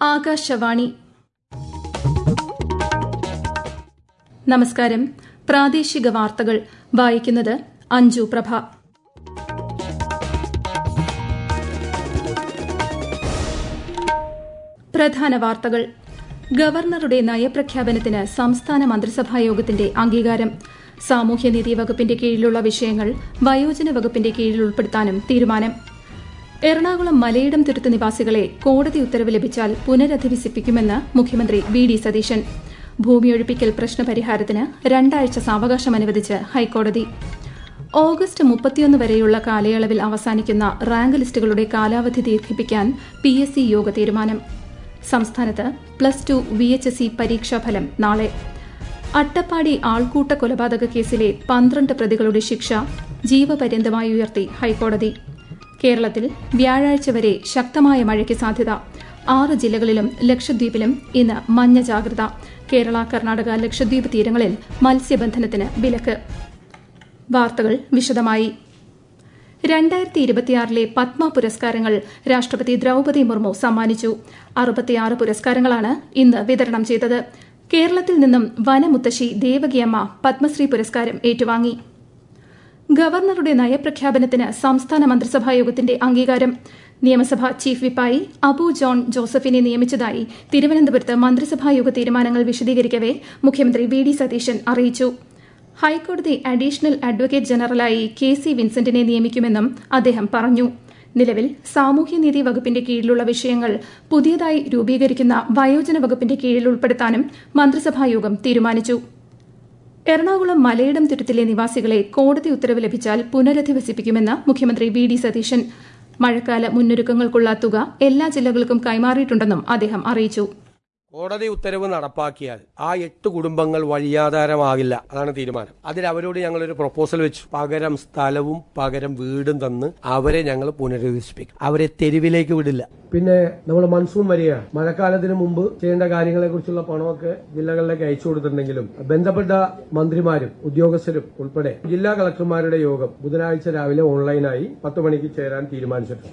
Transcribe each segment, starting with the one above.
ആകാശവാണി നമസ്കാരം പ്രാദേശിക വാർത്തകൾ വായിക്കുന്നത് അഞ്ജു പ്രഭ പ്രധാന വാർത്തകൾ ഗവർണറുടെ നയപ്രഖ്യാപനത്തിന് സംസ്ഥാന മന്ത്രിസഭാ യോഗത്തിന്റെ അംഗീകാരം സാമൂഹ്യനീതി വകുപ്പിന്റെ കീഴിലുള്ള വിഷയങ്ങൾ വയോജന വകുപ്പിന്റെ കീഴിൽ ഉൾപ്പെടുത്താനും തീരുമാനം എറണാകുളം മലയിടം തുരുത്ത് നിവാസികളെ കോടതി ഉത്തരവ് ലഭിച്ചാൽ പുനരധിവസിപ്പിക്കുമെന്ന് മുഖ്യമന്ത്രി വി ഡി സതീശൻ ഭൂമിയൊഴിപ്പിക്കൽ പ്രശ്നപരിഹാരത്തിന് രണ്ടാഴ്ച സാവകാശം അനുവദിച്ച് ഹൈക്കോടതി ഓഗസ്റ്റ് മുപ്പത്തിയൊന്ന് വരെയുള്ള കാലയളവിൽ അവസാനിക്കുന്ന റാങ്ക് ലിസ്റ്റുകളുടെ കാലാവധി ദീർഘിപ്പിക്കാൻ പി എസ് സി യോഗ തീരുമാനം സംസ്ഥാനത്ത് plus two V H S C പരീക്ഷാഫലം നാളെ അട്ടപ്പാടി ആൾക്കൂട്ട കൊലപാതക കേസിലെ പന്ത്രണ്ട് പ്രതികളുടെ ശിക്ഷ ജീവപര്യന്തമായി ഉയർത്തി ഹൈക്കോടതി കേരളത്തിൽ വ്യാഴാഴ്ച വരെ ശക്തമായ മഴയ്ക്ക് സാധ്യത ആറ് ജില്ലകളിലും ലക്ഷദ്വീപിലും ഇന്ന് മഞ്ഞ ജാഗ്രത കേരള കർണാടക ലക്ഷദ്വീപ് തീരങ്ങളിൽ മത്സ്യബന്ധനത്തിന് വിലക്ക് വാർത്തകൾ വിശദമായി രണ്ടായിരത്തി ഇരുപത്തിയാറിലെ പത്മ പുരസ്കാരങ്ങൾ രാഷ്ട്രപതി ദ്രൌപതി മുർമു സമ്മാനിച്ചു അറുപത്തിയാറ് പുരസ്കാരങ്ങളാണ് ഇന്ന് വിതരണം ചെയ്തത് കേരളത്തിൽ നിന്നും വനമുത്തശ്ശി ദേവകിയമ്മ പത്മശ്രീ പുരസ്കാരം ഏറ്റുവാങ്ങി ഗവർണറുടെ നയപ്രഖ്യാപനത്തിന് സംസ്ഥാന മന്ത്രിസഭാ യോഗത്തിന്റെ അംഗീകാരം നിയമസഭാ ചീഫ് വിപ്പായി അബു ജോൺ ജോസഫിനെ നിയമിച്ചതായി തിരുവനന്തപുരത്ത് മന്ത്രിസഭായോഗ തീരുമാനങ്ങൾ വിശദീകരിക്കവെ മുഖ്യമന്ത്രി വി ഡി സതീശൻ അറിയിച്ചു ഹൈക്കോടതി അഡീഷണൽ അഡ്വക്കേറ്റ് ജനറലായി കെ സി വിൻസെന്റിനെ നിയമിക്കുമെന്നും അദ്ദേഹം പറഞ്ഞു നിലവിൽ സാമൂഹ്യനീതി വകുപ്പിന്റെ കീഴിലുള്ള വിഷയങ്ങൾ പുതിയതായി രൂപീകരിക്കുന്ന വയോജന വകുപ്പിന്റെ കീഴിൽ ഉൾപ്പെടുത്താനും മന്ത്രിസഭായോഗം തീരുമാനിച്ചു എറണാകുളം മലയിടം തുരുത്തിലെ നിവാസികളെ കോടതി ഉത്തരവ് ലഭിച്ചാൽ പുനരധിവസിപ്പിക്കുമെന്ന് മുഖ്യമന്ത്രി വി ഡി സതീശൻ മഴക്കാല മുന്നൊരുക്കങ്ങൾക്കുള്ള തുക എല്ലാ ജില്ലകൾക്കും കൈമാറിയിട്ടുണ്ടെന്നും അദ്ദേഹം അറിയിച്ചു കോടതി ഉത്തരവ് നടപ്പാക്കിയാൽ ആ എട്ട് കുടുംബങ്ങൾ വഴിയാധാരമാകില്ല അതാണ് തീരുമാനം അതിൽ അവരോട് ഞങ്ങൾ ഒരു പ്രപ്പോസൽ വെച്ചു പകരം സ്ഥലവും പകരം വീടും തന്ന് അവരെ ഞങ്ങൾ പുനരധിവസിപ്പിക്കും അവരെ തെരുവിലേക്ക് വിടില്ല പിന്നെ നമ്മൾ മൺസൂൺ വരികയാണ് മഴക്കാലത്തിന് മുമ്പ് ചെയ്യേണ്ട കാര്യങ്ങളെ കുറിച്ചുള്ള പണമൊക്കെ ജില്ലകളിലേക്ക് അയച്ചു കൊടുത്തിട്ടുണ്ടെങ്കിലും ബന്ധപ്പെട്ട മന്ത്രിമാരും ഉദ്യോഗസ്ഥരും ഉൾപ്പെടെ ജില്ലാ കളക്ടർമാരുടെ യോഗം ബുധനാഴ്ച രാവിലെ ഓൺലൈനായി പത്ത് മണിക്ക് ചേരാൻ തീരുമാനിച്ചിട്ടുണ്ട്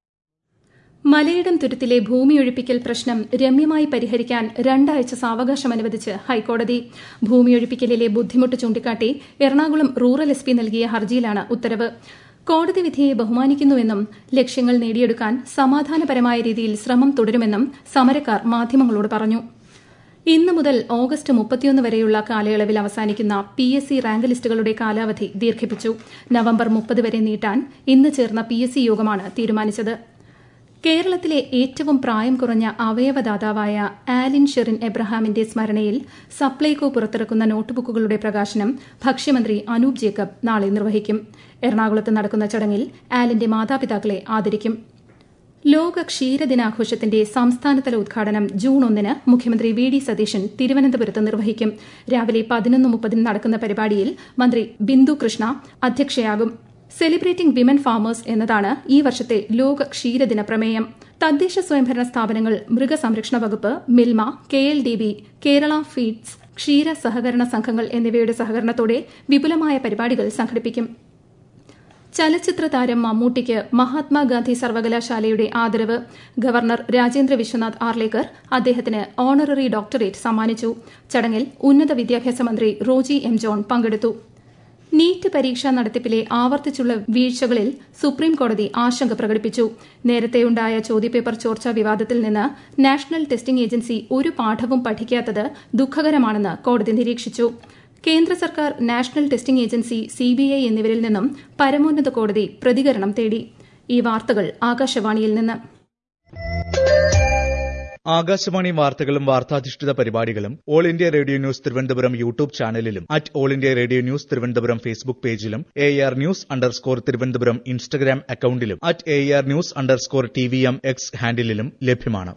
മലയിടം തുരുത്തിലെ ഭൂമിയൊഴിപ്പിക്കൽ പ്രശ്നം രമ്യമായി പരിഹരിക്കാൻ രണ്ടാഴ്ച സാവകാശം അനുവദിച്ച് ഹൈക്കോടതി ഭൂമിയൊഴിപ്പിക്കലിലെ ബുദ്ധിമുട്ട് ചൂണ്ടിക്കാട്ടി എറണാകുളം റൂറൽ എസ് പി നൽകിയ ഹർജിയിലാണ് ഉത്തരവ് കോടതി വിധിയെ ബഹുമാനിക്കുന്നുവെന്നും ലക്ഷ്യങ്ങൾ നേടിയെടുക്കാൻ സമാധാനപരമായ രീതിയിൽ ശ്രമം തുടരുമെന്നും സമരക്കാർ മാധ്യമങ്ങളോട് പറഞ്ഞു ഇന്ന് മുതൽ ഓഗസ്റ്റ് മുപ്പത്തിയൊന്ന് വരെയുള്ള കാലയളവിൽ അവസാനിക്കുന്ന പി എസ് സി റാങ്ക് ലിസ്റ്റുകളുടെ കാലാവധി ദീർഘിപ്പിച്ചു നവംബർ മുപ്പത് വരെ നീട്ടാൻ ഇന്ന് ചേർന്ന പി എസ് സി യോഗമാണ് തീരുമാനിച്ചത് കേരളത്തിലെ ഏറ്റവും പ്രായം കുറഞ്ഞ അവയവദാതാവായ ആലിൻ ഷെറിൻ എബ്രഹാമിന്റെ സ്മരണയിൽ സപ്ലൈകോ പുറത്തിറക്കുന്ന നോട്ട്ബുക്കുകളുടെ പ്രകാശനം ഭക്ഷ്യമന്ത്രി അനൂപ് ജേക്കബ് നാളെ നിർവഹിക്കും എറണാകുളത്ത് നടക്കുന്ന ചടങ്ങിൽ ആലിന്റെ മാതാപിതാക്കളെ ആദരിക്കും ലോക ക്ഷീരദിനാഘോഷത്തിന്റെ സംസ്ഥാനതല ഉദ്ഘാടനം ജൂൺ ഒന്നിന് മുഖ്യമന്ത്രി വി ഡി സതീശൻ തിരുവനന്തപുരത്ത് നിർവഹിക്കും രാവിലെ പതിനൊന്ന് മുപ്പതിന് നടക്കുന്ന പരിപാടിയിൽ മന്ത്രി ബിന്ദു കൃഷ്ണ അധ്യക്ഷയാകും സെലിബ്രേറ്റിംഗ് വിമൻ ഫാമേഴ്സ് എന്നതാണ് ഈ വർഷത്തെ ലോക ക്ഷീരദിന പ്രമേയം തദ്ദേശ സ്വയംഭരണ സ്ഥാപനങ്ങൾ മൃഗസംരക്ഷണ വകുപ്പ് Milma K L D B Kerala feeds ക്ഷീര സഹകരണ സംഘങ്ങൾ എന്നിവയുടെ സഹകരണത്തോടെ വിപുലമായ പരിപാടികൾ സംഘടിപ്പിക്കും ചലച്ചിത്ര താരം മമ്മൂട്ടിക്ക് മഹാത്മാഗാന്ധി സർവകലാശാലയുടെ ആദരവ് ഗവർണർ രാജേന്ദ്ര വിശ്വനാഥ് ആർലേക്കർ അദ്ദേഹത്തിന് ഓണററി ഡോക്ടറേറ്റ് സമ്മാനിച്ചു ചടങ്ങിൽ ഉന്നത വിദ്യാഭ്യാസ മന്ത്രി റോജി എം ജോൺ പങ്കെടുത്തു നീറ്റ് പരീക്ഷാ നടത്തിപ്പിലെ ആവർത്തിച്ചുള്ള വീഴ്ചകളിൽ സുപ്രീം കോടതി ആശങ്ക പ്രകടിപ്പിച്ചു നേരത്തെയുണ്ടായ ചോദ്യപേപ്പർ ചോർച്ചാ വിവാദത്തിൽ നിന്ന് നാഷണൽ ടെസ്റ്റിംഗ് ഏജൻസി ഒരു പാഠവും പഠിക്കാത്തത് ദുഃഖകരമാണെന്ന് കോടതി നിരീക്ഷിച്ചു കേന്ദ്ര സർക്കാർ നാഷണൽ ടെസ്റ്റിംഗ് ഏജൻസി സിബിഐ എന്നിവരിൽ നിന്നും പരമോന്നത കോടതി പ്രതികരണം തേടി ഈ വാർത്തകൾ ആകാശവാണിയിൽ നിന്ന് ആകാശവാണി വാർത്തകളും വാർത്താധിഷ്ഠിത പരിപാടികളും all India radio news Thiruvananthapuram YouTube ചാനലിലും at all India radio news Thiruvananthapuram Facebook പേജിലും A R news underscore Thiruvananthapuram Instagram അക്കൌണ്ടിലും at A R news underscore T V M X ഹാൻഡിലും ലഭ്യമാണ്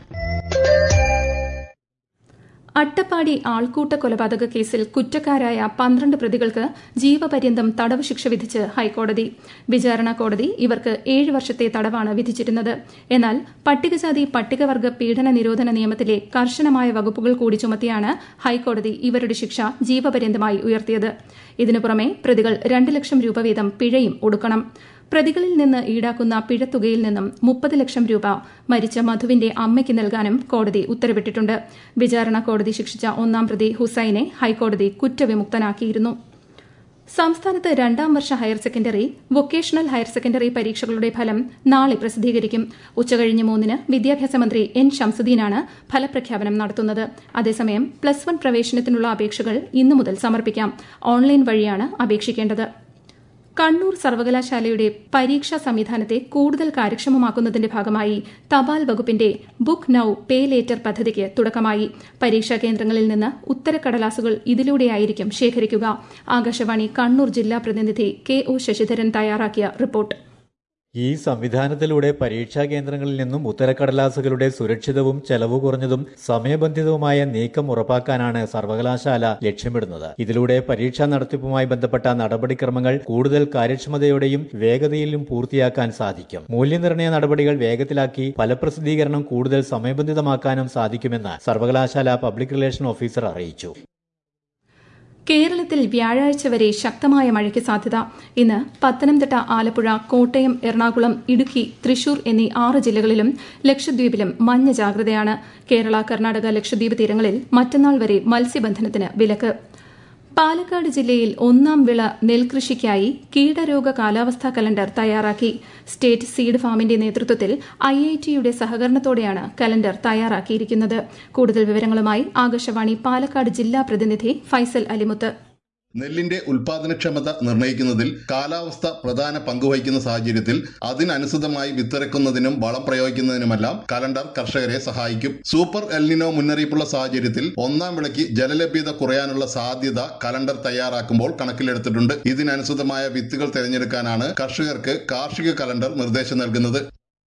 അട്ടപ്പാടി ആൾക്കൂട്ട കൊലപാതക കേസിൽ കുറ്റക്കാരായ പന്ത്രണ്ട് പ്രതികൾക്ക് ജീവപര്യന്തം തടവ് ശിക്ഷ വിധിച്ച് ഹൈക്കോടതി വിചാരണ കോടതി ഇവർക്ക് ഏഴ് വർഷത്തെ തടവാണ് വിധിച്ചിരുന്നത് എന്നാൽ പട്ടികജാതി പട്ടികവർഗ പീഡന നിരോധന നിയമത്തിലെ കർശനമായ വകുപ്പുകൾ കൂടി ചുമത്തിയാണ് ഹൈക്കോടതി ഇവരുടെ ശിക്ഷ ജീവപര്യന്തമായി ഉയർത്തിയത് ഇതിനു പുറമെ പ്രതികൾ രണ്ട് ലക്ഷം രൂപ വീതം പിഴയും ഒടുക്കണം പ്രതികളിൽ നിന്ന് ഈടാക്കുന്ന പിഴത്തുകയിൽ നിന്നും മുപ്പത് ലക്ഷം രൂപ മരിച്ച മധുവിന്റെ അമ്മയ്ക്ക് നൽകാനും കോടതി ഉത്തരവിട്ടിട്ടുണ്ട് വിചാരണ കോടതി ശിക്ഷിച്ച ഒന്നാം പ്രതി ഹുസൈനെ ഹൈക്കോടതി കുറ്റവിമുക്തനാക്കിയിരുന്നു സംസ്ഥാനത്ത് രണ്ടാം വർഷ higher secondary vocational higher secondary പരീക്ഷകളുടെ ഫലം നാളെ പ്രസിദ്ധീകരിക്കും ഉച്ചകഴിഞ്ഞ് മൂന്നിന് വിദ്യാഭ്യാസ മന്ത്രി എൻ ഷംസുദ്ദീനാണ് ഫലപ്രഖ്യാപനം നടത്തുന്നത് അതേസമയം പ്ലസ് വൺ പ്രവേശനത്തിനുള്ള അപേക്ഷകൾ ഇന്നു മുതൽ സമർപ്പിക്കാം ഓൺലൈൻ വഴിയാണ് അപേക്ഷിക്കേണ്ടത് കണ്ണൂർ സർവകലാശാലയുടെ പരീക്ഷാ സംവിധാനത്തെ കൂടുതൽ കാര്യക്ഷമമാക്കുന്നതിന്റെ ഭാഗമായി തപാൽ വകുപ്പിന്റെ ബുക്ക് നൌ പേ ലേറ്റർ പദ്ധതിക്ക് തുടക്കമായി പരീക്ഷാ കേന്ദ്രങ്ങളിൽ നിന്ന് ഉത്തരക്കടലാസുകൾ ഇതിലൂടെയായിരിക്കും ശേഖരിക്കുക ആകാശവാണി കണ്ണൂർ ജില്ലാ പ്രതിനിധി കെ ഒ ശശിധരൻ തയ്യാറാക്കിയ റിപ്പോർട്ട് ഈ സംവിധാനത്തിലൂടെ പരീക്ഷാ കേന്ദ്രങ്ങളിൽ നിന്നും ഉത്തരക്കടലാസുകളുടെ സുരക്ഷിതവും ചെലവ് കുറഞ്ഞതും സമയബന്ധിതവുമായ നീക്കം ഉറപ്പാക്കാനാണ് സർവകലാശാല ലക്ഷ്യമിടുന്നത് ഇതിലൂടെ പരീക്ഷാ നടത്തിപ്പുമായി ബന്ധപ്പെട്ട നടപടിക്രമങ്ങൾ കൂടുതൽ കാര്യക്ഷമതയോടെയും വേഗതയിലും പൂർത്തിയാക്കാൻ സാധിക്കും മൂല്യനിർണ്ണയ നടപടികൾ വേഗത്തിലാക്കി ഫലപ്രസിദ്ധീകരണം കൂടുതൽ സമയബന്ധിതമാക്കാനും സാധിക്കുമെന്ന് സർവകലാശാല പബ്ലിക് റിലേഷൻ ഓഫീസർ അറിയിച്ചു കേരളത്തിൽ വ്യാഴാഴ്ച വരെ ശക്തമായ മഴയ്ക്ക് സാധ്യത ഇന്ന് പത്തനംതിട്ട ആലപ്പുഴ കോട്ടയം എറണാകുളം ഇടുക്കി തൃശൂർ എന്നീ ആറ് ജില്ലകളിലും ലക്ഷദ്വീപിലും മഞ്ഞ ജാഗ്രതയാണ് കേരള കർണാടക ലക്ഷദ്വീപ് തീരങ്ങളിൽ മറ്റന്നാൾ വരെ മത്സ്യബന്ധനത്തിന് വിലക്ക് പാലക്കാട് ജില്ലയിൽ ഒന്നാം വിള നെൽകൃഷിക്കായി കീടരോഗ കാലാവസ്ഥാ കലണ്ടർ തയ്യാറാക്കി സ്റ്റേറ്റ് സീഡ് ഫാമിന്റെ നേതൃത്വത്തിൽ ഐ ഐ ടിയുടെ സഹകരണത്തോടെയാണ് കലണ്ടർ തയ്യാറാക്കിയിരിക്കുന്നത് കൂടുതൽ വിവരങ്ങളുമായി ആകാശവാണി പാലക്കാട് ജില്ലാ പ്രതിനിധി ഫൈസൽ അലിമുത്ത് നെല്ലിന്റെ ഉൽപാദനക്ഷമത നിർണ്ണയിക്കുന്നതിൽ കാലാവസ്ഥ പ്രധാന പങ്കുവഹിക്കുന്ന സാഹചര്യത്തിൽ അതിനനുസൃതമായി വിത്തിറക്കുന്നതിനും വളം പ്രയോഗിക്കുന്നതിനുമെല്ലാം കലണ്ടർ കർഷകരെ സഹായിക്കും സൂപ്പർ എൽനിനോ മുന്നറിയിപ്പുള്ള സാഹചര്യത്തിൽ ഒന്നാം വിളയ്ക്ക് ജലലഭ്യത കുറയാനുള്ള സാധ്യത കലണ്ടർ തയ്യാറാക്കുമ്പോൾ കണക്കിലെടുത്തിട്ടുണ്ട് ഇതിനനുസൃതമായ വിത്തുകൾ തിരഞ്ഞെടുക്കാനാണ് കർഷകർക്ക് കാർഷിക കലണ്ടർ നിർദ്ദേശം നൽകുന്നത്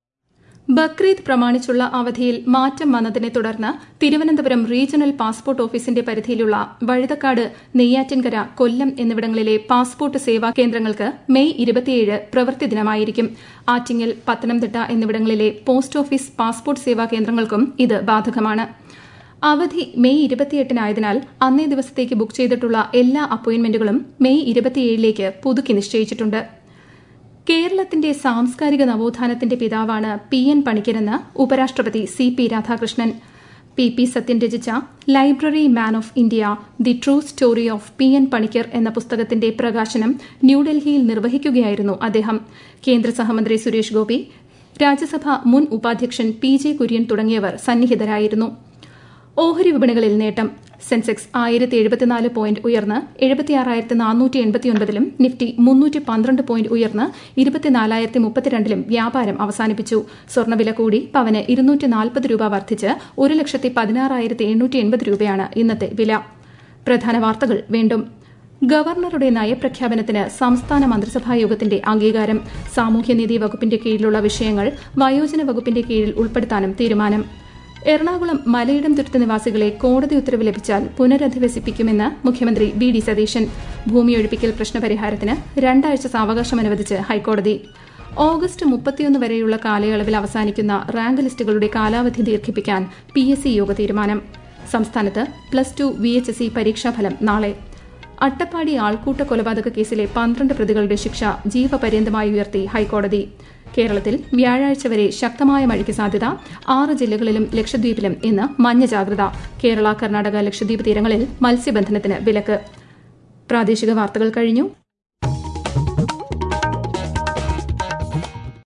ബക്രീദ് പ്രമാണിച്ചുള്ള അവധിയിൽ മാറ്റം വന്നതിനെ തുടർന്ന് തിരുവനന്തപുരം റീജിയണൽ പാസ്പോർട്ട് ഓഫീസിന്റെ പരിധിയിലുള്ള വഴുതക്കാട് നെയ്യാറ്റിൻകര കൊല്ലം എന്നിവിടങ്ങളിലെ പാസ്പോർട്ട് സേവാ കേന്ദ്രങ്ങൾക്ക് മെയ് ഇരുപത്തിയേഴ് പ്രവൃത്തി ദിനമായിരിക്കും ആറ്റിങ്ങൽ പത്തനംതിട്ട എന്നിവിടങ്ങളിലെ പോസ്റ്റ് ഓഫീസ് പാസ്പോർട്ട് സേവാ കേന്ദ്രങ്ങൾക്കും ഇത് ബാധകമാണ് അവധി മെയ് ഇരുപത്തിയെട്ടിനായതിനാൽ അന്നേ ദിവസത്തേക്ക് ബുക്ക് ചെയ്തിട്ടുള്ള എല്ലാ അപ്പോയിന്റ്മെന്റുകളും മെയ് ഇരുപത്തിയേഴിലേക്ക് പുതുക്കി നിശ്ചയിച്ചിട്ടുണ്ട് കേരളത്തിന്റെ സാംസ്കാരിക നവോത്ഥാനത്തിന്റെ പിതാവാണ് പി എൻ പണിക്കരെന്ന് ഉപരാഷ്ട്രപതി C P Radhakrishnan P P Sathyan രചിച്ച library man of India the true story of P N Panicker എന്ന പുസ്തകത്തിന്റെ പ്രകാശനം ന്യൂഡൽഹിയിൽ നിർവഹിക്കുകയായിരുന്നു അദ്ദേഹം കേന്ദ്ര സഹമന്ത്രി സുരേഷ് ഗോപി രാജ്യസഭ മുൻ ഉപാധ്യക്ഷൻ പി ജെ കുര്യൻ തുടങ്ങിയവർ സന്നിഹിതരായിരുന്നു ഓഹരി വിപണികളിൽ നേട്ടം സെൻസെക്സ് ആയിരത്തി എഴുപത്തിനാല് പോയിന്റ് ഉയർന്ന് എഴുപത്തിയാറായിരത്തി നാനൂറ്റി എൺപത്തിയൊൻപതിലും നിഫ്റ്റി മുന്നൂറ്റി പന്ത്രണ്ട് പോയിന്റ് ഉയർന്ന് ഇരുപത്തിനാലായിരത്തി മുപ്പത്തിരണ്ടിലും വ്യാപാരം അവസാനിപ്പിച്ചു സ്വർണ്ണവില കൂടി പവന് ഇരുന്നൂറ്റി നാൽപ്പത് രൂപ വർദ്ധിച്ച് ഒരു ലക്ഷത്തി പതിനാറായിരത്തി എണ്ണൂറ്റി എൺപത് രൂപയാണ് ഇന്നത്തെ വില പ്രധാന വാർത്തകൾ വീണ്ടും ഗവർണറുടെ നയപ്രഖ്യാപനത്തിന് സംസ്ഥാന മന്ത്രിസഭാ യോഗത്തിന്റെ അംഗീകാരം സാമൂഹ്യനീതി വകുപ്പിന്റെ കീഴിലുള്ള വിഷയങ്ങൾ വയോജന വകുപ്പിന്റെ കീഴിൽ ഉൾപ്പെടുത്താനും തീരുമാനം എറണാകുളം മലയിടം തുരുത്ത് നിവാസികളെ കോടതി ഉത്തരവ് ലഭിച്ചാൽ പുനരധിവസിപ്പിക്കുമെന്ന് മുഖ്യമന്ത്രി വി ഡി സതീശൻ ഭൂമിയൊഴിപ്പിക്കൽ പ്രശ്നപരിഹാരത്തിന് രണ്ടാഴ്ച സാവകാശം അനുവദിച്ച് ഹൈക്കോടതി ഓഗസ്റ്റ് മുപ്പത്തിയൊന്ന് വരെയുള്ള കാലയളവിൽ അവസാനിക്കുന്ന റാങ്ക് ലിസ്റ്റുകളുടെ കാലാവധി ദീർഘിപ്പിക്കാൻ പി എസ് സി യോഗ തീരുമാനം സംസ്ഥാനത്ത് plus two V H S E പരീക്ഷാഫലം നാളെ അട്ടപ്പാടി ആൾക്കൂട്ട കൊലപാതക കേസിലെ പന്ത്രണ്ട് പ്രതികളുടെ ശിക്ഷ ജീവപര്യന്തമായി ഉയർത്തി ഹൈക്കോടതി കേരളത്തിൽ വ്യാഴാഴ്ച വരെ ശക്തമായ മഴയ്ക്ക് സാധ്യത ആറ് ജില്ലകളിലും ലക്ഷദ്വീപിലും ഇന്ന് മഞ്ഞ ജാഗ്രത കേരള കർണാടക ലക്ഷദ്വീപ് തീരങ്ങളിൽ മത്സ്യബന്ധനത്തിന് വിലക്ക് പ്രാദേശിക വാർത്തകൾ കഴിഞ്ഞു